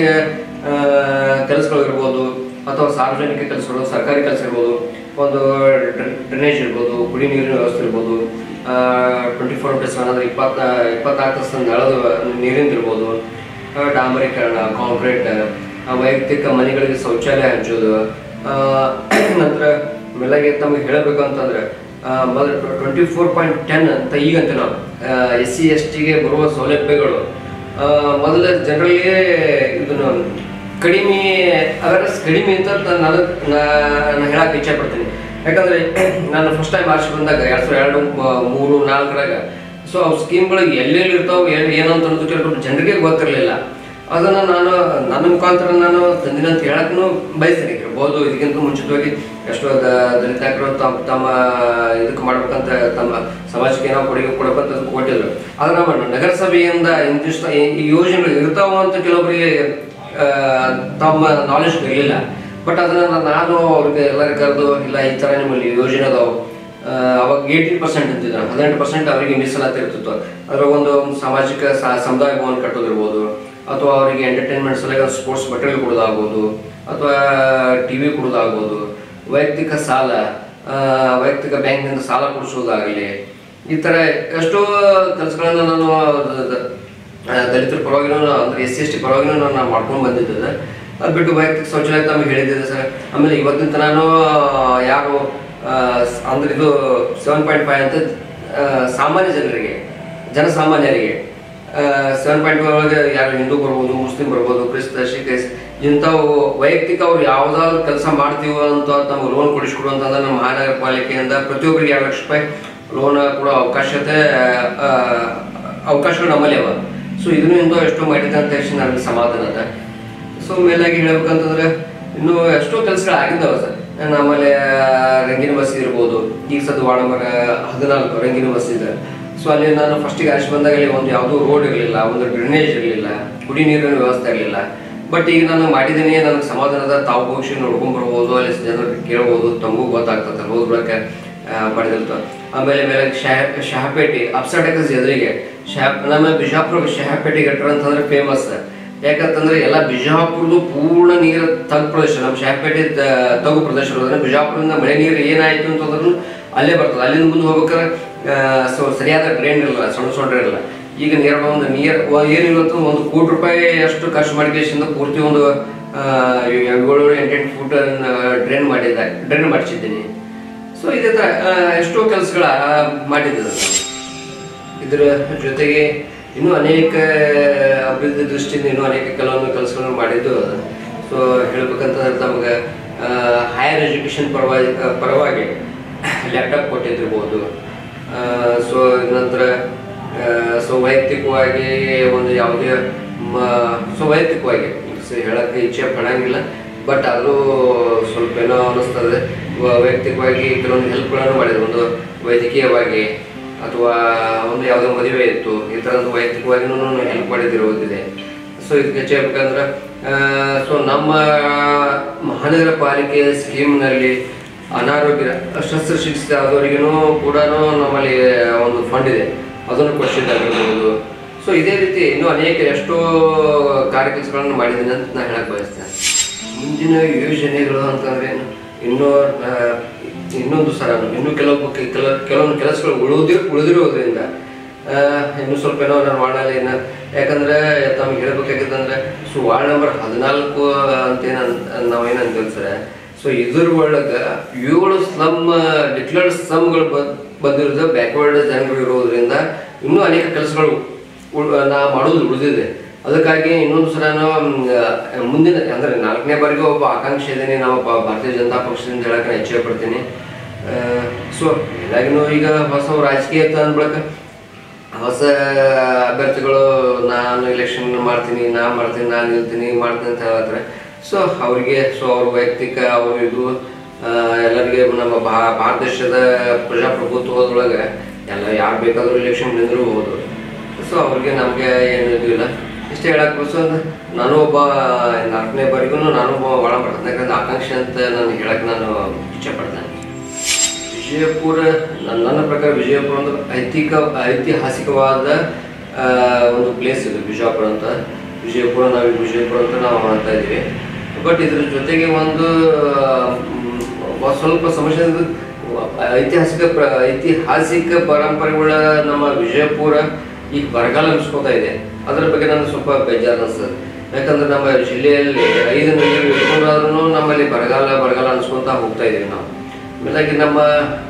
ಕೆಲಸಗಳು ಇರ್ಬೋದು ಅಥವಾ ಸಾರ್ವಜನಿಕ ಕೆಲಸಗಳು ಸರ್ಕಾರಿ ಕೆಲಸ ಇರ್ಬೋದು ಒಂದು ಡ್ರೈನೇಜ್ ಇರ್ಬೋದು ಕುಡಿ ನೀರಿನ ವ್ಯವಸ್ಥೆ ಇರ್ಬೋದು ಟ್ವೆಂಟಿ ಫೋರ್ ಇಂಟು ಸೆವೆನ್ ಅಂದರೆ ಇಪ್ಪತ್ತ ಇಪ್ಪತ್ನಾಲ್ಕು ತಾಸು ನಳದ ನೀರಿಂದ ಇರ್ಬೋದು ಆ, ಡಾಂಬರೀಕರಣ ಕಾಂಕ್ರೀಟ್ ಆ, ವೈಯಕ್ತಿಕ ಮನೆಗಳಿಗೆ ಶೌಚಾಲಯ ಹಂಚೋದು ಆ, ನಂತರ ಮೇಲಾಗಿ ತಮಗೆ ಹೇಳಬೇಕು ಅಂತಂದ್ರೆ ಆ, ಮೊದಲು ಟ್ವೆಂಟಿ ಫೋರ್ ಪಾಯಿಂಟ್ ಟೆನ್ ಅಂತ ಈಗಂತ ನಾವು ಎಸ್ ಸಿ ಎಸ್ ಟಿಗೆ ಬರುವ ಸೌಲಭ್ಯಗಳು ಆ, ಮೊದಲ ಜನರಲ್ಲಿ ಇದನ್ನು ಕಡಿಮೆ ಅವೇರ್ನೆಸ್ ಕಡಿಮೆ ಅಂತ ನಾನು ನಾನು ಹೇಳಕ್ಕೆ ಇಚ್ಛೆ ಪಡ್ತೀನಿ ಯಾಕಂದ್ರೆ ನಾನು ಫಸ್ಟ್ ಟೈಮ್ ಆರ್ಸಿ ಬಂದಾಗ ಎರಡು ಸಾವಿರದ ಎರಡು ಮ- ಮೂರು ನಾಲ್ಕರಾಗ ಸೊ ಅವು ಸ್ಕೀಮ್ಗಳು ಎಲ್ಲೆಲ್ಲಿ ಇರ್ತಾವೆ ಏನು ಏನು ಅಂತ ಅನ್ನೋದು ಕೆಲವು ಜನರಿಗೆ ಗೊತ್ತಿರಲಿಲ್ಲ ಅದನ್ನ ನಾನು ನನ್ನ ಮುಖಾಂತರ ನಾನು ತಂದಿನ ಅಂತ ಹೇಳಕ್ಕೂ ಬಯಸ್ತೀನಿ ಇರ್ಬೋದು ಇದಕ್ಕಿಂತ ಮುಂಚಿತವಾಗಿ ಎಷ್ಟೋ ದ- ದಲಿತಾಕರು ತಮ್ಮ ತಮ್ಮ ಇದಕ್ಕೆ ಮಾಡ್ಬೇಕಂತ ತಮ್ಮ ಸಮಾಜಕ್ಕೆ ಏನೋ ಕೊಡುಗೆ ಕೊಡ್ಬೇಕಂತ ಕೊಟ್ಟಿದ್ರು ಆದ್ರೆ ನಮ್ಮ ನಗರಸಭೆಯಿಂದ ಇಂತಿಷ್ಟ ಈ- ಈ ಯೋಜನೆಗಳು ಇರ್ತಾವ ಅಂತ ಕೆಲವೊಬ್ಬರಿಗೆ ಆ, ತಮ್ಮ ನಾಲೆಜ್ ಇರಲಿಲ್ಲ ಬಟ್ ಅದನ್ನ ನಾನು ಅವ್ರಿಗೆ ಎಲ್ಲರಿಗೂ ಕರೆದು ಇಲ್ಲ ಈ ಥರ ನಿಮ್ಮಲ್ಲಿ ಯೋಜನೆ ಅದಾವು ಆ, ಅವಾಗ ಏಯ್ಟೀನ್ ಪರ್ಸೆಂಟ್ ಅಂತಿದ್ರು ಹದಿನೆಂಟು ಪರ್ಸೆಂಟ್ ಅವರಿಗೆ ಮೀಸಲಾತಿ ಇರ್ತಿತ್ತು ಅದ್ರಾಗ ಒಂದು ಸಾಮಾಜಿಕ ಸ- ಸಮುದಾಯ ಭವನ ಕಟ್ಟೋದಿರ್ಬೋದು ಅಥವಾ ಅವರಿಗೆ ಎಂಟರ್ಟೈನ್ಮೆಂಟ್ ಸಲುವಾಗಿ ಸ್ಪೋರ್ಟ್ಸ್ ಮಟೀರಿಯಲ್ ಕೊಡೋದಾಗ್ಬೋದು ಅಥವಾ ಟಿ ವಿ ಕೊಡೋದಾಗ್ಬೋದು ವೈಯಕ್ತಿಕ ಸಾಲ ಆ, ವೈಯಕ್ತಿಕ ಬ್ಯಾಂಕ್ನಿಂದ ಸಾಲ ಕೊಡಿಸೋದಾಗಲಿ ಈ ಥರ ಎಷ್ಟೋ ಕೆಲಸಗಳನ್ನು ನಾನು ದ- ದ- ಆ, ದಲಿತರ ಪರವಾಗಿನೂ ಅಂದ್ರೆ ಎಸ್ ಸಿ ಎಸ್ ಟಿ ಪರವಾಗಿನೂ ನಾನು ಮಾಡ್ಕೊಂಡು ಬಂದಿದ್ದೆ ಅದು ಬಿಟ್ಟು ವೈಯಕ್ತಿಕ ಶೌಚಾಲಯ ತಮಗೆ ಹೇಳಿದ್ದೆ ಸರ್ ಆಮೇಲೆ ಇವತ್ತಿನ ತನಕ ಯಾರು ಆ, ಸ್- ಅಂದ್ರೆ ಇದು ಸೆವೆನ್ ಪಾಯಿಂಟ್ ಫೈವ್ ಅಂತ ಆ, ಸಾಮಾನ್ಯ ಜನರಿಗೆ ಜನಸಾಮಾನ್ಯರಿಗೆ ಸೆವೆನ್ ಪಾಯಿಂಟ್ ಫೈವ್ ಒಳಗೆ ಯಾರು ಹಿಂದೂ ಬರ್ಬೋದು ಮುಸ್ಲಿಂ ಬರ್ಬೋದು ಕ್ರಿಸ್ತ ಶಿಖ್ ಇಂಥವು ವೈಯಕ್ತಿಕ ಅವ್ರು ಯಾವ್ದಾದ್ರು ಕೆಲಸ ಮಾಡ್ತೀವೋ ಅಂತ ತಮ್ಗೆ ಲೋನ್ ಕೊಡಿಸ್ಕೊಡುವಂತಂದ್ರೆ ನಮ್ಮ ಮಹಾನಗರ ಪಾಲಿಕೆಯಿಂದ ಪ್ರತಿಯೊಬ್ಬರಿಗೆ ಎರಡು ಲಕ್ಷ ರೂಪಾಯಿ ಲೋನ್ ಕೊಡೋ ಅವಕಾಶತೆ ಆ, ಅವಕಾಶಗಳು ನಮ್ಮಲ್ಲಿ ಅವ ಸೊ ಇದನ್ನು ಇಂದು ಎಷ್ಟೋ ಮಾಡಿದೆ ಅಂತ ಹೇಳಿ ನನಗೆ ಸಮಾಧಾನ ಅದ ಸೊ ಮೇಲಾಗಿ ಹೇಳ್ಬೇಕಂತಂದ್ರೆ ಇನ್ನೂ ಎಷ್ಟೋ ಕೆಲಸಗಳು ಆಗಿದ್ದಾವೆ ಸರ್ ಆಮೇಲೆ ರಂಗಿನ ಬಸ್ ಇರ್ಬೋದು ಈಗ ಸದ್ ವಾರ್ಡ್ ನಂಬರ್ ಹದಿನಾಲ್ಕು ರಂಗಿನ ಬಸ್ ಇದೆ ಸೊ ಅಲ್ಲಿ ನಾನು ಫಸ್ಟಿಗೆ ಆರಿಸಿ ಬಂದಾಗ ಅಲ್ಲಿ ಒಂದು ಯಾವುದೂ ರೋಡ್ ಇರಲಿಲ್ಲ ಒಂದು ಡ್ರೈನೇಜ್ ಇರಲಿಲ್ಲ ಕುಡಿ ನೀರಿನ ವ್ಯವಸ್ಥೆ ಇರಲಿಲ್ಲ ಬಟ್ ಈಗ ನಾನು ಮಾಡಿದ್ದೀನಿ ನನಗೆ ಸಮಾಧಾನದ ತಾವು ಹೋಗಿ ನೋಡ್ಕೊಂಡ್ ಬರ್ಬೋದು ಅಲ್ಲಿ ಜನರಿಗೆ ಕೇಳ್ಬೋದು ತಮಗೂ ಗೊತ್ತಾಗ್ತದೆ ಹೋದ್ ಬಳಿಕ ಪಡೆದಿರ್ತ ಆಮೇಲೆ ಮೇಲೆ ಶಹ ಶಹಪೇಟೆ ಅಪ್ಸಟಕಸ್ ಎದುರಿಗೆ ಶಹ ನಮ್ಮ ಬಿಜಾಪುರ ಶಹಪೇಟೆ ಗಟ್ರ ಅಂತಂದ್ರೆ ಫೇಮಸ್ ಯಾಕಂತಂದ್ರೆ ಎಲ್ಲ ಬಿಜಾಪುರದು ಪೂರ್ಣ ನೀರು ತಗ್ಗು ಪ್ರದೇಶ ನಮ್ಮ ಶಹಪೇಟೆ ತ- ತಗ್ಗು ಪ್ರದೇಶ ಇರೋದ್ರಿಂದ ಬಿಜಾಪುರದಿಂದ ಮಳೆ ನೀರು ಏನಾಯ್ತು ಅಂತಂದ್ರೂ ಅಲ್ಲೇ ಬರ್ತದೆ ಅಲ್ಲಿಂದ ಮುಂದೆ ಹೋಗ್ಬೇಕಾದ್ರೆ ಆ, ಸೊ ಸರಿಯಾದ ಡ್ರೈನ್ ಇರಲ್ಲ ಸಣ್ಣ ಸಣ್ಣ ಡ್ರೈನ್ ಇಲ್ಲ ಈಗ ನೇರ ಒಂದು ನೀರ್ ಏನಿಲ್ಲ ಅಂತ ಒಂದು ಕೋಟಿ ರೂಪಾಯಿ ಅಷ್ಟು ಖರ್ಚು ಮಾಡಿಕೆಸಿಂದ ಪೂರ್ತಿ ಒಂದು ಆ, ಏಳು ಎಂಟೆಂಟು ಫುಟ್ ಡ್ರೈನ್ ಮಾಡಿದ್ದೆ ಡ್ರೈನ್ ಮಾಡಿಸಿದ್ದೀನಿ ಸೊ ಇದೇ ಥರ ಆ, ಎಷ್ಟೋ ಕೆಲಸಗಳ ಮಾಡಿದ್ದೆ ನಾನು. ಇದರ ಜೊತೆಗೆ ಇನ್ನೂ ಅನೇಕ ಅಭಿವೃದ್ಧಿ ದೃಷ್ಟಿಯಿಂದ ಇನ್ನೂ ಅನೇಕ ಕೆಲವೊಂದು ಕೆಲಸಗಳನ್ನು ಮಾಡಿದ್ದು ಸೊ ಹೇಳ್ಬೇಕಂತಂದ್ರೆ ತಮಗೆ ಹೈಯರ್ ಎಜುಕೇಷನ್ ಪರವಾಗಿ ಪರವಾಗಿ ಲ್ಯಾಪ್ಟಾಪ್ ಕೊಟ್ಟಿದ್ದಿರ್ಬೋದು ಸೊ ನಂತರ ಸೊ ವೈಯಕ್ತಿಕವಾಗಿ ಒಂದು ಯಾವುದೇ ಸೊ ವೈಯಕ್ತಿಕವಾಗಿ ಸೊ ಹೇಳಕ್ಕೆ ಇಚ್ಛೆ ಪಡಂಗಿಲ್ಲ ಬಟ್ ಅದು ಸ್ವಲ್ಪ ಏನೋ ಅನ್ನಿಸ್ತದೆ ವ- ವೈಯಕ್ತಿಕವಾಗಿ ಕೆಲವೊಂದು ಹೆಲ್ಪ್ಗಳನ್ನು ಮಾಡಿದ್ರು ಒಂದು ವೈದ್ಯಕೀಯವಾಗಿ ಅಥವಾ ಒಂದು ಯಾವುದೋ ಮದುವೆ ಇತ್ತು ಈ ಥರದ್ದು ವೈಯಕ್ತಿಕವಾಗಿನೂ ಹೆಲ್ಪ್ ಮಾಡಿದಿರುವುದಿದೆ ಸೊ ಇದಕ್ಕೆ ಹೆಚ್ಚು ಹೇಳ್ಬೇಕಂದ್ರೆ ಸೊ ನಮ್ಮ ಮಹಾನಗರ ಪಾಲಿಕೆ ಸ್ಕೀಮ್ನಲ್ಲಿ ಅನಾರೋಗ್ಯ ಶಸ್ತ್ರಚಿಕಿತ್ಸೆ ಆದವರಿಗೂ ಕೂಡ ನಮ್ಮಲ್ಲಿ ಒಂದು ಫಂಡ್ ಇದೆ ಅದನ್ನು ಕೊಡಿಸಿದ್ದಾಗಿರ್ಬೋದು ಸೊ ಇದೇ ರೀತಿ ಇನ್ನೂ ಅನೇಕ ಎಷ್ಟೋ ಕಾರ್ಯಕ್ರಮಗಳನ್ನು ಮಾಡಿದ್ದೀನಿ ಅಂತ ನಾನು ಹೇಳಕ್ ಬಯಸ್ತೇನೆ ಮುಂದಿನ ಯೋಜನೆಗಳು ಅಂತಂದ್ರೆ ಇನ್ನೂ ಆ, ಇನ್ನೊಂದು ಸರ ಇನ್ನೂ ಕೆಲವು ಕೆಲ ಕೆಲವೊಂದು ಕೆಲಸಗಳು ಉಳಿದಿ ಉಳಿದಿರೋದ್ರಿಂದ ಆ, ಇನ್ನು ಸ್ವಲ್ಪ ಏನೋ ನಾನು ವಾರ್ಡಲ್ಲಿ ಏನ ಯಾಕಂದ್ರೆ ತಮಗೆ ಹೇಳ್ಬೇಕಾಗಿತ್ತಂದ್ರೆ ಸೊ ವಾರ್ಡ್ ನಂಬರ್ ಹದಿನಾಲ್ಕು ಅಂತೇನು ನಾವೇನಂತೀವಿ ಸರ್ ಸೊ ಇದ್ರ ಒಳಗೆ ಏಳು ಸ್ಲಮ್ ಡಿಕ್ಲೇರ್ಡ್ ಸ್ಲಮ್ಗಳು ಬಂದಿರೋದು ಬ್ಯಾಕ್ವರ್ಡ್ ಜನಗಳು ಇರೋದ್ರಿಂದ ಇನ್ನೂ ಅನೇಕ ಕೆಲಸಗಳು ಉಳ್- ನಾ ಮಾಡೋದು ಉಳಿದಿದೆ ಅದಕ್ಕಾಗಿ ಇನ್ನೊಂದು ಸಲ ನಾವು ಮ್, ಮುಂದಿನ ಅಂದ್ರೆ ನಾಲ್ಕನೇ ಬಾರಿಗೆ ಒಬ್ಬ ಆಕಾಂಕ್ಷೆ ಇದ್ದೀನಿ ನಾವು ಬ- ಭಾರತೀಯ ಜನತಾ ಪಕ್ಷದಿಂದ ಹೇಳಕ್ಕೆ ನಾನು ಇಚ್ಛೆ ಪಡ್ತೀನಿ ಸೊ ಎಲ್ಲಾಗಿನೂ ಈಗ ಹೊಸ ರಾಜಕೀಯ ತಂದ ಬಳಿಕ ಹೊಸ ಅಭ್ಯರ್ಥಿಗಳು ನಾನು ಎಲೆಕ್ಷನ್ ಮಾಡ್ತೀನಿ ನಾ ಮಾಡ್ತೀನಿ ನಾನು ನಿಲ್ತೀನಿ ಮಾಡ್ತೀನಿ ಅಂತ ಹೇಳ್ತಾರೆ ಸೊ ಅವರಿಗೆ ಸೊ ಅವ್ರ ವೈಯಕ್ತಿಕ ಅವರು ಇದು ಆ, ಎಲ್ಲರಿಗೆ ನಮ್ಮ ಭಾ ಭಾರತ ದೇಶದ ಪ್ರಜಾಪ್ರಭುತ್ವದೊಳಗೆ ಎಲ್ಲ ಯಾರು ಬೇಕಾದರೂ ಎಲೆಕ್ಷನ್ ನಿಂದಿರಬಹುದು ಸೊ ಅವ್ರಿಗೆ ನಮಗೆ ಏನು ಇದು ಇಲ್ಲ ಇಷ್ಟೇ ಹೇಳಕ್ ಸೊ ನಾನು ಒಬ್ಬ ನಾಲ್ಕನೇ ಬಾರಿಗೂ ನಾನು ಒಬ್ಬ ಒಳ ಬರ್ತಕ್ಕಂಥ ಆಕಾಂಕ್ಷೆ ಅಂತ ನಾನು ಹೇಳಕ್ ನಾನು ಇಚ್ಛೆ ಪಡ್ತೇನೆ ವಿಜಯಪುರ ನನ್ನ ನನ್ನ ಪ್ರಕಾರ ವಿಜಯಪುರ ಒಂದು ಐತಿಕ ಐತಿಹಾಸಿಕವಾದ ಆ, ಒಂದು ಪ್ಲೇಸ್ ಇದು ಬಿಜಾಪುರ ಅಂತ ವಿಜಯಪುರ ನಾವು ವಿಜಯಪುರ ಅಂತ ನಾವು ಮಾಡ್ತಾ ಇದ್ದೀವಿ ಬಟ್ ಇದ್ರ ಜೊತೆಗೆ ಒಂದು ಮ್, ಒಂದ್ ಸ್ವಲ್ಪ ಸಮಸ್ಯೆ ಅಂದ್ರೆ ಐತಿಹಾಸಿಕ ಪ್ರ ಐತಿಹಾಸಿಕ ಪರಂಪರೆಗಳ ನಮ್ಮ ವಿಜಯಪುರ ಈಗ ಬರಗಾಲ ಅನಿಸ್ಕೋತಾ ಇದೆ ಅದರ ಬಗ್ಗೆ ನನಗೆ ಸ್ವಲ್ಪ ಬೇಜಾರು ಅನಿಸ್ತದೆ ಯಾಕಂದ್ರೆ ನಮ್ಮ ಜಿಲ್ಲೆಯಲ್ಲಿ ಐದು ನೀರು ಇಟ್ಕೊಂಡ್ರಾದ್ರೂ ನಮ್ಮಲ್ಲಿ ಬರಗಾಲ ಬರಗಾಲ ಅನ್ಸ್ಕೊಂತ ಹೋಗ್ತಾ ಇದೀವಿ ನಾವು ಮೇಲಾಗಿ ನಮ್ಮ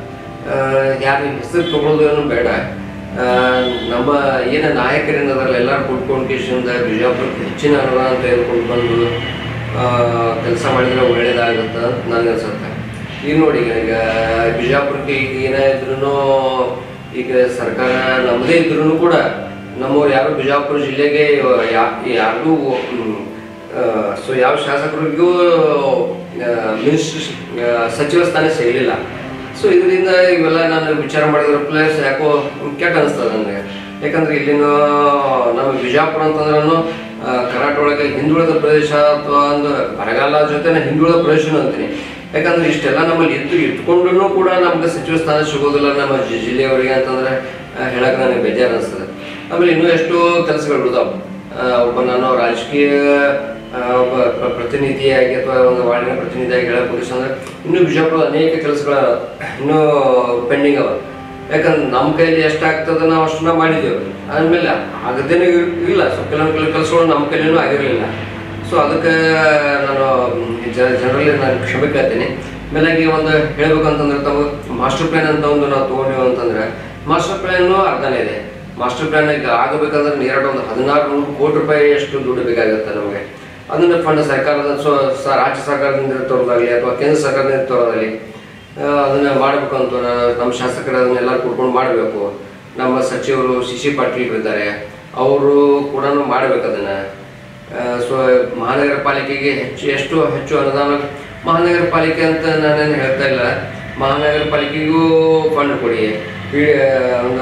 ಯಾರು ಹೆಸರು ತಗೊಳ್ಳೋದು ಏನು ಬೇಡ ಆ, ನಮ್ಮ ಏನ ನಾಯಕರೇನದಾರಲ್ಲ ಎಲ್ಲರೂ ಕೂತ್ಕೊಂಡು ಕಿಶಿಂದ ಬಿಜಾಪುರಕ್ಕೆ ಹೆಚ್ಚಿನ ಅನುದಾನ ತೆಗೆದುಕೊಂಡು ಬಂದು ಕೆಲಸ ಮಾಡಿದ್ರೆ ಒಳ್ಳೇದಾಗುತ್ತೆ ಅಂತ ನನಗೆ ಅನ್ಸುತ್ತೆ ಈಗ ನೋಡಿ ಈಗ ಈಗ ಬಿಜಾಪುರಕ್ಕೆ ಈಗ ಏನಾದ್ರೂ ಈಗ ಸರ್ಕಾರ ನಮ್ಮದೇ ಇದ್ರೂ ಕೂಡ ನಮ್ಮವ್ರು ಯಾರು ಬಿಜಾಪುರ ಜಿಲ್ಲೆಗೆ ಯಾ- ಯಾರಿಗೂ ಸೊ ಯಾವ ಶಾಸಕರಿಗೂ ಮಿನಿಸ್ಟ್ರಿ ಸಚಿವ ಸ್ಥಾನ ಸಿಗಲಿಲ್ಲ ಸೊ ಇದರಿಂದ ಇವೆಲ್ಲ ನಾನು ವಿಚಾರ ಮಾಡಿದ್ರ ಪ್ಲೇಸ್ ಯಾಕೋ ಕೆಟ್ಟ ಅನಿಸ್ತದೆ ನನಗೆ ಯಾಕಂದ್ರೆ ಇಲ್ಲಿನ ನಮ್ಮ ಬಿಜಾಪುರ ಅಂತಂದ್ರೂ ಕರ್ನಾಟಕ ಒಳಗೆ ಹಿಂದುಳಿದ ಪ್ರದೇಶ ಅಥವಾ ಒಂದು ಬರಗಾಲ ಜೊತೆನೆ ಹಿಂದುಳಿದ ಪ್ರದೇಶನೂ ಅಂತೀನಿ ಯಾಕಂದ್ರೆ ಇಷ್ಟೆಲ್ಲ ನಮ್ಮಲ್ಲಿ ಇದ್ದು ಇಟ್ಕೊಂಡು ಕೂಡ ನಮ್ಗೆ ಸಚಿವ ಸ್ಥಾನ ಸಿಗೋದಿಲ್ಲ ನಮ್ಮ ಜಿ- ಜಿಲ್ಲೆಯವರಿಗೆ ಅಂತಂದ್ರೆ ಆ, ಹೇಳಕ್ ನನಗೆ ಬೇಜಾರು ಅನಿಸ್ತದೆ ಆಮೇಲೆ ಇನ್ನೂ ಎಷ್ಟೋ ಕೆಲಸಗಳು ಉಳಿದಾವೆ ಒಬ್ಬ ನಾನು ರಾಜಕೀಯ ಆ, ಒಬ್ಬ ಪ್ರ- ಪ್ರತಿನಿಧಿಯಾಗಿ ಅಥವಾ ಒಂದು ವಾರ್ಡಿನ ಪ್ರತಿನಿಧಿಯಾಗಿ ಹೇಳಬೇಕು ಅಂದ್ರೆ ಇನ್ನೂ ಬಿಜಾಪುರ ಅನೇಕ ಕೆಲಸಗಳ ಇನ್ನೂ ಪೆಂಡಿಂಗ್ ಅವ ಯಾಕಂದ್ರೆ ನಮ್ಮ ಕೈಲಿ ಎಷ್ಟಾಗ್ತದೆ ನಾವು ಅಷ್ಟನ್ನ ಮಾಡಿದ್ದೇವೆ ಆದ್ಮೇಲೆ ಆಗದೇನೆ ಇಲ್ಲ ಸೊ ಕೆಲವೊಂದು ಕೆಲವು ಕೆಲಸಗಳು ನಮ್ಮ ಕೈಲಿನೂ ಆಗಿರಲಿಲ್ಲ ಸೊ ಅದಕ್ಕೆ ನಾನು ಜನರಲ್ಲಿ ನಾನು ಕ್ಷಮೆ ಕೇಳ್ತೀನಿ ಮೇಲಾಗಿ ಒಂದು ಹೇಳ್ಬೇಕಂತಂದ್ರೆ ತಾವು ಮಾಸ್ಟರ್ ಪ್ಲಾನ್ ಅಂತ ಒಂದು ನಾವು ತೊಗೊಂಡಿವಿ ಅಂತಂದ್ರೆ ಮಾಸ್ಟರ್ ಪ್ಲಾನು ಅರ್ಧನೇ ಇದೆ ಮಾಸ್ಟರ್ ಪ್ಲಾನ್ ಆಗಬೇಕಂದ್ರೆ ನೇರಡ ಒಂದು ಹದಿನಾರು ನೂರು ಕೋಟಿ ರೂಪಾಯಿ ಅಷ್ಟು ದುಡ್ಡು ಬೇಕಾಗುತ್ತೆ ನಮಗೆ ಅದನ್ನ ಫಂಡ್ ಸರ್ಕಾರದ ಸೊ ಸ- ರಾಜ್ಯ ಸರ್ಕಾರದಿಂದ ತರೋದಾಗಲಿ ಅಥವಾ ಕೇಂದ್ರ ಸರ್ಕಾರದಿಂದ ತರೋದಾಗಲಿ ಆ, ಅದನ್ನ ಮಾಡಬೇಕು ಅಂತ ನಮ್ಮ ಶಾಸಕರು ಅದನ್ನೆಲ್ಲ ಕೂತ್ಕೊಂಡು ಮಾಡಬೇಕು ನಮ್ಮ ಸಚಿವರು ಸಿ ಸಿ ಪಾಟೀಲ್ ಇದ್ದಾರೆ ಅವರು ಕೂಡ ಮಾಡ್ಬೇಕು ಅದನ್ನ ಸೊ ಮಹಾನಗರ ಪಾಲಿಕೆಗೆ ಹೆಚ್ಚು ಎಷ್ಟು ಹೆಚ್ಚು ಅನುದಾನ ಮಹಾನಗರ ಪಾಲಿಕೆ ಅಂತ ನಾನೇನು ಹೇಳ್ತಾ ಇಲ್ಲ ಮಹಾನಗರ ಪಾಲಿಕೆಗೂ ಫಂಡ್ ಕೊಡಿ ಪಿ- ಒಂದು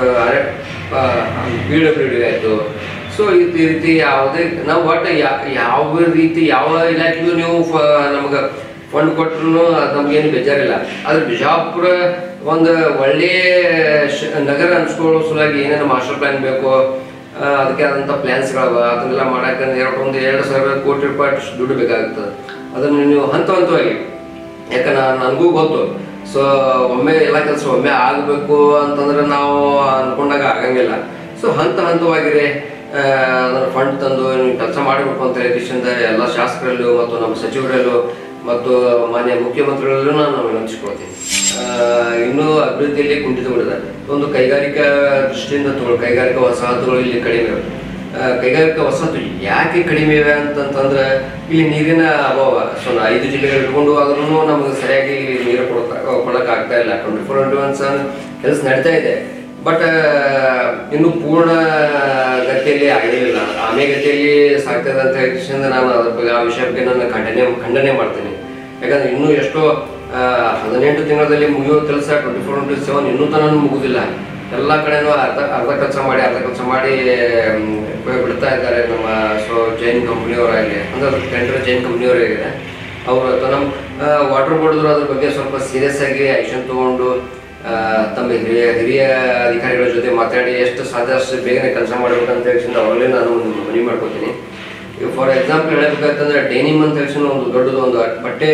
ಪಿ ಡಬ್ಲ್ಯೂ ಡಿ ಆಯಿತು ಸೊ ಈ ರೀತಿ ಯಾವುದೇ ನಾವು ಒಟ್ಟು ಯಾ- ಯಾವ ರೀತಿ ಯಾವ ಇಲಾಖೆಗೂ ನೀವು ನಮ್ಗೆ ಫಂಡ್ ಕೊಟ್ಟರು ನಮ್ಗೇನು ಬೇಜಾರಿಲ್ಲ ಆದ್ರೆ ಬಿಜಾಪುರ ಒಂದು ಒಳ್ಳೆ ಶ- ನಗರ ಅನ್ಸ್ಕೊಳ್ಳೋ ಸಲುವಾಗಿ ಏನೇನು ಮಾಸ್ಟರ್ ಪ್ಲಾನ್ ಬೇಕು ಆ, ಅದಕ್ಕೆ ಆದಂಥ ಪ್ಲಾನ್ಸ್ಗಳವ ಅದನ್ನೆಲ್ಲ ಮಾಡಕ್ಕೆ ಎರಡು ಒಂದು ಎರಡು ಸಾವಿರ ಕೋಟಿ ರೂಪಾಯಿ ಅಷ್ಟು ದುಡ್ಡು ಬೇಕಾಗ್ತದೆ ಅದನ್ನು ನೀವು ಹಂತ ಹಂತವಾಗಿ ಯಾಕಂದ್ರೆ ನನಗೂ ಗೊತ್ತು ಸೊ ಒಮ್ಮೆ ಎಲ್ಲ ಕೆಲಸ ಒಮ್ಮೆ ಆಗಬೇಕು ಅಂತಂದ್ರೆ ನಾವು ಅನ್ಕೊಂಡಾಗ ಆಗಂಗಿಲ್ಲ ಸೊ ಹಂತ ಹಂತವಾಗಿರಿ ಅದನ್ನು ಫಂಡ್ ತಂದು ಕೆಲಸ ಮಾಡಬೇಕು ಅಂತ ಹೇಳಿ ಕಿಶಿಂದ ಎಲ್ಲ ಶಾಸಕರಲ್ಲೂ ಮತ್ತು ನಮ್ಮ ಸಚಿವರಲ್ಲೂ ಮತ್ತು ಮಾನ್ಯ ಮುಖ್ಯಮಂತ್ರಿಗಳಲ್ಲೂ ನಾನು ವಿನಂತಿಸ್ಕೊಳ್ತೀನಿ ಆ, ಇನ್ನೂ ಅಭಿವೃದ್ಧಿಯಲ್ಲಿ ಕುಂಠಿತಗೊಂಡಿದೆ ಒಂದು ಕೈಗಾರಿಕಾ ದೃಷ್ಟಿಯಿಂದ ತಗೊಳ್ಳಿ ಕೈಗಾರಿಕಾ ವಸಾಹತುಗಳು ಇಲ್ಲಿ ಕಡಿಮೆ ಇವೆ. ಆ, ಕೈಗಾರಿಕಾ ವಸತಿ ಯಾಕೆ ಕಡಿಮೆ ಇವೆ ಅಂತಂತಂದ್ರೆ ಇಲ್ಲಿ ನೀರಿನ ಅಭಾವ ಸೊ ನಾ ಐದು ಜಿಲ್ಲೆಗಳು ಇಟ್ಕೊಂಡು ಆದ್ರೂ ನಮಗೆ ಸರಿಯಾಗಿ ಇಲ್ಲಿ ನೀರು ಕೊಡ್ತಾ ಕೊಡಕ್ ಆಗ್ತಾ ಇಲ್ಲ twenty four into one seven ಕೆಲಸ ನಡೀತಾ ಇದೆ ಬಟ್ ಇನ್ನು ಪೂರ್ಣ ಗತಿಯಲ್ಲಿ ಆಗಿರಲಿಲ್ಲ ಆಮೆ ಗತಿಯಲ್ಲಿ ಸಾಗ್ತಾ ಇದೆ ಅಂತ ಹೇಳಿ ನಾನು ಅದ್ರ ಬಗ್ಗೆ ಆ ವಿಷಯ ಬಗ್ಗೆ ನಾನು ಖಂಡನೆ ಖಂಡನೆ ಮಾಡ್ತೀನಿ ಯಾಕಂದ್ರೆ ಇನ್ನೂ ಎಷ್ಟೋ ಆ, ಹದಿನೆಂಟು ತಿಂಗಳಲ್ಲಿ ಮುಗಿಯೋ ಕೆಲಸ ಟ್ವೆಂಟಿ ಫೋರ್ ಇಂಟು ಸೆವೆನ್ ಇನ್ನೂ ತನಕ ಮುಗುದಿಲ್ಲ ಎಲ್ಲ ಕಡೆನೂ ಅರ್ಧ ಅರ್ಧ ಕೆಲಸ ಮಾಡಿ ಅರ್ಧ ಕೆಲಸ ಮಾಡಿ ಮ್, ಬಿಡ್ತಾ ಇದ್ದಾರೆ ನಮ್ಮ ಸೊ ಜೈನ್ ಕಂಪ್ನಿಯವರಾಗಲಿ ಅಂದ್ರೆ ಅದು ಟೆಂಡರ್ ಜೈನ್ ಕಂಪ್ನಿಯವರಾಗಿದೆ ಅವರು ಅಥವಾ ನಮ್ಮ ವಾಟರ್ ಬೋರ್ಡ್ದ್ರು ಅದ್ರ ಬಗ್ಗೆ ಸ್ವಲ್ಪ ಸೀರಿಯಸ್ ಆಗಿ ಆಕ್ಷನ್ ತಗೊಂಡು ಆ, ತಮ್ಮ ಹಿರಿಯ ಹಿರಿಯ ಅಧಿಕಾರಿಗಳ ಜೊತೆ ಮಾತಾಡಿ ಎಷ್ಟು ಸಾಧ್ಯ ಅಷ್ಟು ಬೇಗನೆ ಕೆಲಸ ಮಾಡ್ಬೇಕಂತ ಹೇಳಿ ಅವರಲ್ಲೇ ನಾನು ಒಂದು ಮನವಿ ಮಾಡ್ಕೊತೀನಿ ಈಗ ಫಾರ್ ಎಕ್ಸಾಂಪಲ್ ಹೇಳಬೇಕಂತಂದ್ರೆ ಡೇನಿಮ್ ಅಂತ ಹೇಳಿ ಒಂದು ದೊಡ್ಡದು ಒಂದು ಬಟ್ಟೆ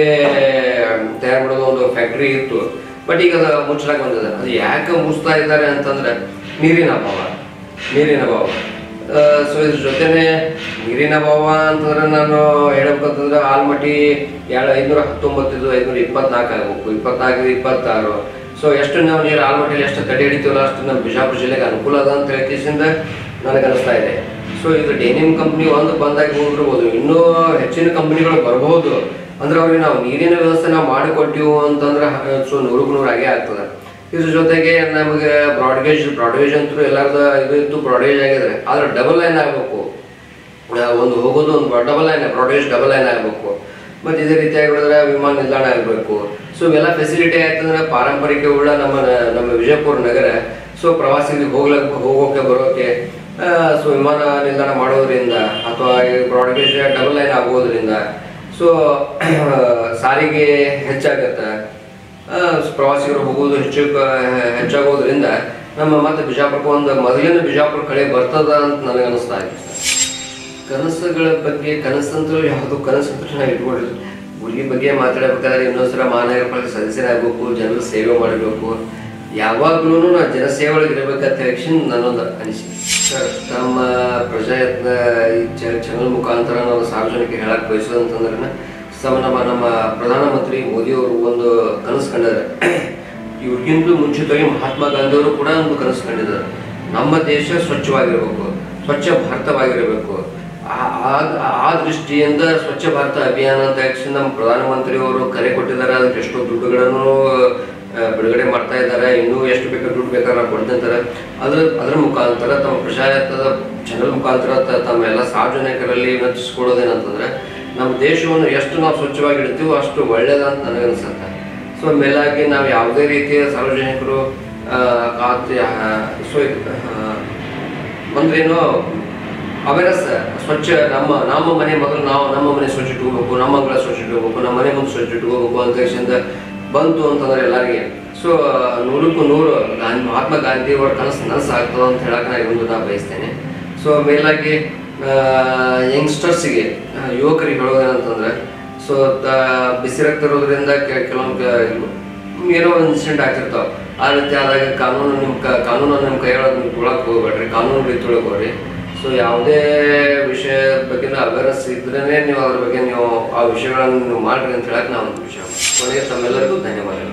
ತಯಾರು ಮಾಡೋದು ಒಂದು ಫ್ಯಾಕ್ಟ್ರಿ ಇತ್ತು ಬಟ್ ಈಗ ಅದು ಮುಚ್ಚಲಾಗ ಬಂದಿದೆ ಅದು ಯಾಕೆ ಮುಚ್ತಾ ಇದ್ದಾರೆ ಅಂತಂದ್ರೆ ನೀರಿನ ಅಭಾವ ನೀರಿನ ಅಭಾವ ಸೊ ಇದ್ರ ಜೊತೆನೆ ನೀರಿನ ಅಭಾವ ಅಂತಂದ್ರೆ ನಾನು ಹೇಳ್ಬೇಕಂತಂದ್ರೆ ಆಲ್ಮಟ್ಟಿ ಎರಡು ಐನೂರ ಹತ್ತೊಂಬತ್ತಿದ್ದು ಐನೂರ ಇಪ್ಪತ್ನಾಲ್ಕು ಆಗಬೇಕು ಇಪ್ಪತ್ನಾಲ್ಕು ಇಪ್ಪತ್ತಾರು ಸೊ ಎಷ್ಟು ನಾವು ನೀರು ಆಲ್ಮಟ್ಟಿಲಿ ಎಷ್ಟು ತಡೆ ಹಿಡಿತೀವಲ್ಲ ಅಷ್ಟು ನಮ್ಮ ಬಿಜಾಪುರ ಜಿಲ್ಲೆಗೆ ಅನುಕೂಲ ಅದ ಅಂತ ಹೇಳ್ಕೇಸಿಂದ ನನಗೆ ಅನಿಸ್ತಾ ಇದೆ ಸೊ ಇದು ಡೇನಿಮ್ ಕಂಪ್ನಿ ಒಂದು ಬಂದಾಗಿ ಹೋಗಿರ್ಬೋದು ಇನ್ನೂ ಹೆಚ್ಚಿನ ಕಂಪ್ನಿಗಳು ಬರಬಹುದು ಅಂದ್ರೆ ಅವ್ರಿಗೆ ನಾವು ನೀರಿನ ವ್ಯವಸ್ಥೆ ನಾವು ಮಾಡಿಕೊಟ್ಟಿವು ಅಂತಂದ್ರೆ ಸೊ ನೂರಕ್ಕೆ ನೂರು ಆಗೇ ಆಗ್ತದೆ ಇದ್ರ ಜೊತೆಗೆ ನಮಗೆ ಬ್ರಾಡ್ಗೇಜ್ ಬ್ರಾಡ್ಗೇಜ್ ಅಂತೂ ಎಲ್ಲಾರ್ದ ಇದು ಇತ್ತು ಬ್ರಾಡ್ಗೇಜ್ ಆಗಿದ್ರೆ ಆದ್ರೆ ಡಬಲ್ ಲೈನ್ ಆಗಬೇಕು ಒಂದು ಹೋಗೋದು ಒಂದು double line broad gauge double line ಆಗಬೇಕು ಮತ್ತೆ ಇದೇ ರೀತಿಯಾಗಿ ನೋಡಿದ್ರೆ ವಿಮಾನ ನಿಲ್ದಾಣ ಆಗಬೇಕು ಸೊ ಇವೆಲ್ಲ ಫೆಸಿಲಿಟಿ ಆಯ್ತಂದ್ರೆ ಪಾರಂಪರಿಕ ಉಳ್ಳ ನಮ್ಮ ನಮ್ಮ ವಿಜಯಪುರ ನಗರ ಸೊ ಪ್ರವಾಸಿಗರಿಗೆ ಹೋಗ್ಲಕ್ಕೆ ಹೋಗೋಕೆ ಬರೋಕೆ ಸೊ ವಿಮಾನ ನಿಲ್ದಾಣ ಮಾಡೋದ್ರಿಂದ ಅಥವಾ ಈ ಬ್ರಾಡ್ಗೇಜ್ ಡಬಲ್ ಲೈನ್ ಆಗೋದ್ರಿಂದ ಸೊ ಸಾರಿಗೆ ಹೆಚ್ಚಾಗತ್ತೆ ಆ, ಪ್ರವಾಸಿಗರು ಹೋಗೋದು ಹೆಚ್ಚು ಹೆಚ್ಚಾಗೋದ್ರಿಂದ ನಮ್ಮ ಮತ್ತೆ ಬಿಜಾಪುರಕ್ಕೆ ಒಂದು ಮೊದಲಿನ ಬಿಜಾಪುರ ಕಡೆ ಬರ್ತದ ಅಂತ ನನಗೆ ಅನಿಸ್ತಾ ಇದೆ ಕನಸುಗಳ ಬಗ್ಗೆ ಕನಸಂತೂ ಯಾವುದು ಕನಸಂತೂ ನಾವು ಇಟ್ಕೊಂಡಿಲ್ಲ ಹುಡುಗಿ ಬಗ್ಗೆ ಮಾತಾಡಬೇಕಾದ್ರೆ ಇನ್ನೊಂದ್ಸಲ ಮಹಾನಗರ ಪಾಲಿಕೆ ಸದಸ್ಯರಾಗಬೇಕು ಜನರ ಸೇವೆ ಮಾಡಬೇಕು ಯಾವಾಗ್ಲೂ ನಾವು ಜನಸೇವೆ ಒಳಗೆ ಇರಬೇಕಂತ ಹೇಳಿ ನನ್ನೊಂದು ಅನಿಸಿಕೆ ಸರ್ ನಮ್ಮ ಪ್ರಜಾಯತ್ನ ಈ ಚಾನಲ್ ಮುಖಾಂತರ ನಾವು ಸಾರ್ವಜನಿಕ ಹೇಳಕ್ ಬಯಸೋದಂತಂದ್ರೆ ಸಮ ನಮ್ಮ ನಮ್ಮ ಪ್ರಧಾನಮಂತ್ರಿ ಮೋದಿಯವರು ಒಂದು ಕನಸು ಕಂಡಿದ್ದಾರೆ ಇವ್ರಿಗಿಂತಲೂ ಮುಂಚಿತವಾಗಿ ಮಹಾತ್ಮ ಗಾಂಧಿಯವರು ಕೂಡ ಒಂದು ಕನಸು ಕಂಡಿದ್ದಾರೆ ನಮ್ಮ ದೇಶ ಸ್ವಚ್ಛವಾಗಿರಬೇಕು ಸ್ವಚ್ಛ ಭಾರತವಾಗಿರಬೇಕು ಆ- ಆ- ಆ ದೃಷ್ಟಿಯಿಂದ ಸ್ವಚ್ಛ ಭಾರತ ಅಭಿಯಾನ ಅಂತ ಹೇಳಿ ನಮ್ಮ ಪ್ರಧಾನಮಂತ್ರಿ ಅವರು ಕರೆ ಕೊಟ್ಟಿದ್ದಾರೆ ಅದಕ್ಕೆ ಎಷ್ಟೋ ದುಡ್ಡುಗಳನ್ನು ಆ, ಬಿಡುಗಡೆ ಮಾಡ್ತಾ ಇದ್ದಾರೆ ಇನ್ನೂ ಎಷ್ಟು ಬೇಕಾದ್ರೆ ದುಡ್ಡು ಬೇಕಾದ್ರೆ ಕೊಡ್ತಿರ್ತಾರೆ ಅದ್ರ ಅದ್ರ ಮುಖಾಂತರ ತಮ್ಮ ಪ್ರಜಾಯತ್ತದ ಚಾನಲ್ ಮುಖಾಂತರ ತ- ತಮ್ಮ ಎಲ್ಲ ಸಾರ್ವಜನಿಕರಲ್ಲಿ ವಿನಂತಿಸ್ಕೊಳ್ಳೋದೇನಂತಂದ್ರೆ ನಮ್ಮ ದೇಶವನ್ನು ಎಷ್ಟು ನಾವು ಸ್ವಚ್ಛವಾಗಿ ಇಡ್ತೀವೋ ಅಷ್ಟು ಒಳ್ಳೇದಂತ ನನಗನ್ಸುತ್ತೆ ಸೊ ಮೇಲಾಗಿ ನಾವು ಯಾವುದೇ ರೀತಿಯ ಸಾರ್ವಜನಿಕರು ಆ, ಖಾತೆ ಸೊ ಒಂದೇನು ಅವೇರ್ನೆಸ್ ಸ್ವಚ್ಛ ನಮ್ಮ ನಮ್ಮ ಮನೆ ಮೊದಲು ನಾವು ನಮ್ಮ ಮನೆ ಸ್ವಚ್ಛ ಇಟ್ಕೋಬೇಕು ನಮ್ಮ ಅಂಗಳ ಸ್ವಚ್ಛ ಇಟ್ಕೋಬೇಕು ನಮ್ಮ ಮನೆ ಮುಂದೆ ಸ್ವಚ್ಛ ಇಟ್ಕೋಬೇಕು ಅಂತ ಹೇಳಿಂದ ಬಂತು ಅಂತಂದ್ರೆ ಎಲ್ಲರಿಗೆ ಸೊ ನೂರಕ್ಕೂ ನೂರು ಗಾಂಧಿ ಮಹಾತ್ಮ ಗಾಂಧಿ ಅವರ ಕನಸು ನನಸು ಆಗ್ತದೆ ಅಂತ ಹೇಳಕ್ಕೆ ನಾನು ಒಂದು ನಾ ಬಯಸ್ತೇನೆ ಸೊ ಮೇಲಾಗಿ ಯಂಗ್ಸ್ಟರ್ಸಿಗೆ ಯುವಕರಿಗೆ ಹೇಳೋದೇನಂತಂದ್ರೆ ಸೊ ಬಿಸಿ ರಕ್ತ ಇರೋದ್ರಿಂದ ಕೆ- ಕೆಲವೊಂದು ಏನೋ ಒಂದು ಇನ್ಸಿಡೆಂಟ್ ಆಗ್ತಿರ್ತಾವ ಆ ರೀತಿ ಆದಾಗ ಕಾನೂನು ನಿಮ್ಮ ಕ ಕಾನೂನು ನಿಮ್ಮ ಕೈಯೊಳಗೆ ನೀವು ತೊಳಕ್ ಹೋಗ್ಬೇಡ್ರಿ ಕಾನೂನು ರೀತಿ ತೊಳಕ್ ಹೋಗ್ರಿ ಸೊ ಯಾವುದೇ ವಿಷಯದ ಬಗ್ಗೆ ಅವೇರ್ನೆಸ್ ಇದ್ರೇ ನೀವು ಅದ್ರ ಬಗ್ಗೆ ನೀವು ಆ ವಿಷಯಗಳನ್ನು ನೀವು ಮಾಡ್ರಿ ಅಂತ ಹೇಳಕ್ ನಾವು ಒಂದು ವಿಷಯ ಕೊನೆಗೆ ತಮ್ಮೆಲ್ಲರಿಗೂ ಧನ್ಯವಾದಗಳು